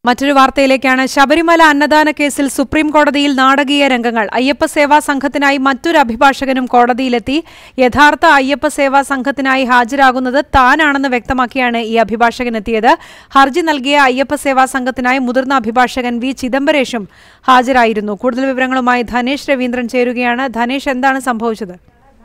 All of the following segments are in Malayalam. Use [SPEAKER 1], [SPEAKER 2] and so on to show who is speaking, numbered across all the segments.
[SPEAKER 1] മറ്റൊരു വാർത്തയിലേക്കാണ് ശബരിമല അന്നദാന കേസിൽ സുപ്രീം കോടതിയിൽ നാടകീയ രംഗങ്ങൾ അയ്യപ്പ സേവാ സംഘത്തിനായി മറ്റൊരു അഭിഭാഷകനും കോടതിയിലെത്തി യഥാർത്ഥ അയ്യപ്പ സേവാ സംഘത്തിനായി ഹാജരാകുന്നത് താനാണെന്ന് വ്യക്തമാക്കിയാണ് ഈ അഭിഭാഷകൻ എത്തിയത് ഹർജി നൽകിയ അയ്യപ്പ സേവാ സംഘത്തിനായി മുതിർന്ന അഭിഭാഷകൻ വി ചിദംബരേഷും ഹാജരായിരുന്നു കൂടുതൽ വിവരങ്ങളുമായി ധനേഷ് രവീന്ദ്രൻ ചേരുകയാണ് ധനേഷ് എന്താണ് സംഭവിച്ചത്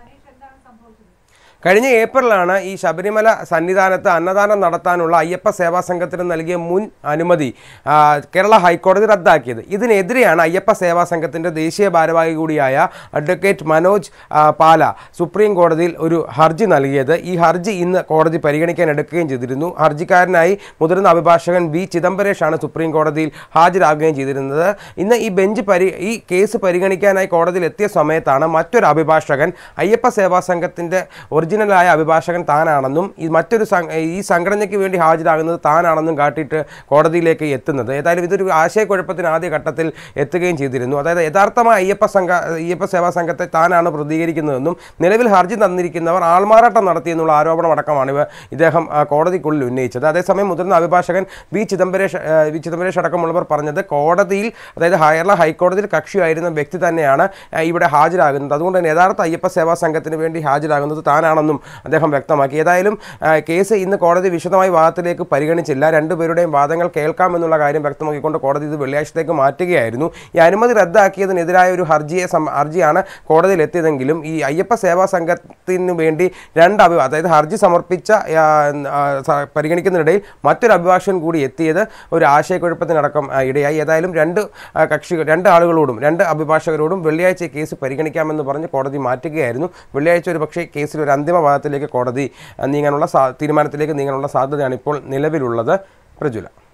[SPEAKER 2] കഴിഞ്ഞ ഏപ്രിലാണ് ഈ ശബരിമല സന്നിധാനത്ത് അന്നദാനം നടത്താനുള്ള അയ്യപ്പ സേവാ സംഘത്തിന് നൽകിയ മുൻ അനുമതി ആ, കേരള ഹൈക്കോടതി റദ്ദാക്കിയത് ഇതിനെതിരെയാണ് അയ്യപ്പ സേവാ സംഘത്തിൻ്റെ ദേശീയ ഭാരവാഹി കൂടിയായ അഡ്വക്കേറ്റ് മനോജ് ആ, പാല സുപ്രീം കോടതിയിൽ ഒരു ഹർജി നൽകിയത് ഈ ഹർജി ഇന്ന് കോടതി പരിഗണിക്കാൻ എടുക്കുകയും ചെയ്തിരുന്നു ഹർജിക്കാരനായി മുതിർന്ന അഭിഭാഷകൻ വി ചിദംബരേഷാണ് സുപ്രീം കോടതിയിൽ ഹാജരാകുകയും ചെയ്തിരുന്നത് ഇന്ന് ഈ ബെഞ്ച് പരി ഈ കേസ് പരിഗണിക്കാനായി കോടതിയിൽ എത്തിയ സമയത്താണ് മറ്റൊരു അഭിഭാഷകൻ അയ്യപ്പ സേവാ സംഘത്തിൻ്റെ ഒറിജിനലായ അഭിഭാഷകൻ താനാണെന്നും ഈ മറ്റൊരു സം- ഈ സംഘടനയ്ക്ക് വേണ്ടി ഹാജരാകുന്നത് താനാണെന്നും കാട്ടിയിട്ട് കോടതിയിലേക്ക് എത്തുന്നത് ഏതായാലും ഇതൊരു ആശയക്കുഴപ്പത്തിന് ആദ്യ ഘട്ടത്തിൽ എത്തുകയും ചെയ്തിരുന്നു അതായത് യഥാർത്ഥമായ അയ്യപ്പ സംഘ അയ്യപ്പ സേവാ സംഘത്തെ താനാണ് പ്രതികരിക്കുന്നതെന്നും നിലവിൽ ഹർജി തന്നിരിക്കുന്നവർ ആൾമാറാട്ടം നടത്തിയെന്നുള്ള ആരോപണം അടക്കമാണ് ഇവ ഇദ്ദേഹം ആ, കോടതിക്കുള്ളിൽ ഉന്നയിച്ചത് അതേസമയം മുതിർന്ന അഭിഭാഷകൻ വി ചിദംബരേഷ് ആ, വി ചിദംബരേഷ് അടക്കമുള്ളവർ പറഞ്ഞത് കോടതിയിൽ അതായത് കേരള ഹൈക്കോടതിയിൽ കക്ഷിയായിരുന്ന വ്യക്തി തന്നെയാണ് ആ, ഇവിടെ ഹാജരാകുന്നത് അതുകൊണ്ട് തന്നെ യഥാർത്ഥ അയ്യപ്പ സേവാ സംഘത്തിന് വേണ്ടി ഹാജരാകുന്നത് താനാണെന്നും അദ്ദേഹം വ്യക്തമാക്കി ഏതായാലും ആ, കേസ് ഇന്ന് കോടതി വിശദമായി വാദത്തിലേക്ക് പരിഗണിച്ചില്ല രണ്ടുപേരുടെയും വാദങ്ങൾ കേൾക്കാമെന്നുള്ള കാര്യം വ്യക്തമാക്കിക്കൊണ്ട് കോടതി ഇത് വെള്ളിയാഴ്ചത്തേക്ക് മാറ്റുകയായിരുന്നു ഈ അനുമതി റദ്ദാക്കിയതിനെതിരായ ഒരു ഹർജിയെ സം- ഹർജിയാണ് കോടതിയിൽ എത്തിയതെങ്കിലും ഈ അയ്യപ്പ സേവാ സംഘത്തിന് വേണ്ടി രണ്ട് അഭി അതായത് ഹർജി സമർപ്പിച്ച ആ, ആ, സ- പരിഗണിക്കുന്നതിനിടയിൽ മറ്റൊരു അഭിഭാഷകൻ കൂടി എത്തിയത് ഒരു ആശയക്കുഴപ്പത്തിനടക്കം ആ, ഇടയായി ഏതായാലും രണ്ട് ആ, കക്ഷികൾ രണ്ട് ആളുകളോടും രണ്ട് അഭിഭാഷകരോടും വെള്ളിയാഴ്ച ഈ കേസ് പരിഗണിക്കാമെന്ന് പറഞ്ഞ് കോടതി മാറ്റുകയായിരുന്നു വെള്ളിയാഴ്ച ഒരു പക്ഷേ കേസിൽ ഒരു അന്തിമ വാദത്തിലേക്ക് കോടതി ആ, നീങ്ങാനുള്ള സാ- തീരുമാനത്തിലേക്ക് നീങ്ങാനുള്ള സാധ്യതയാണ് ഇപ്പോൾ നിലവിലുള്ളത് പ്രജുല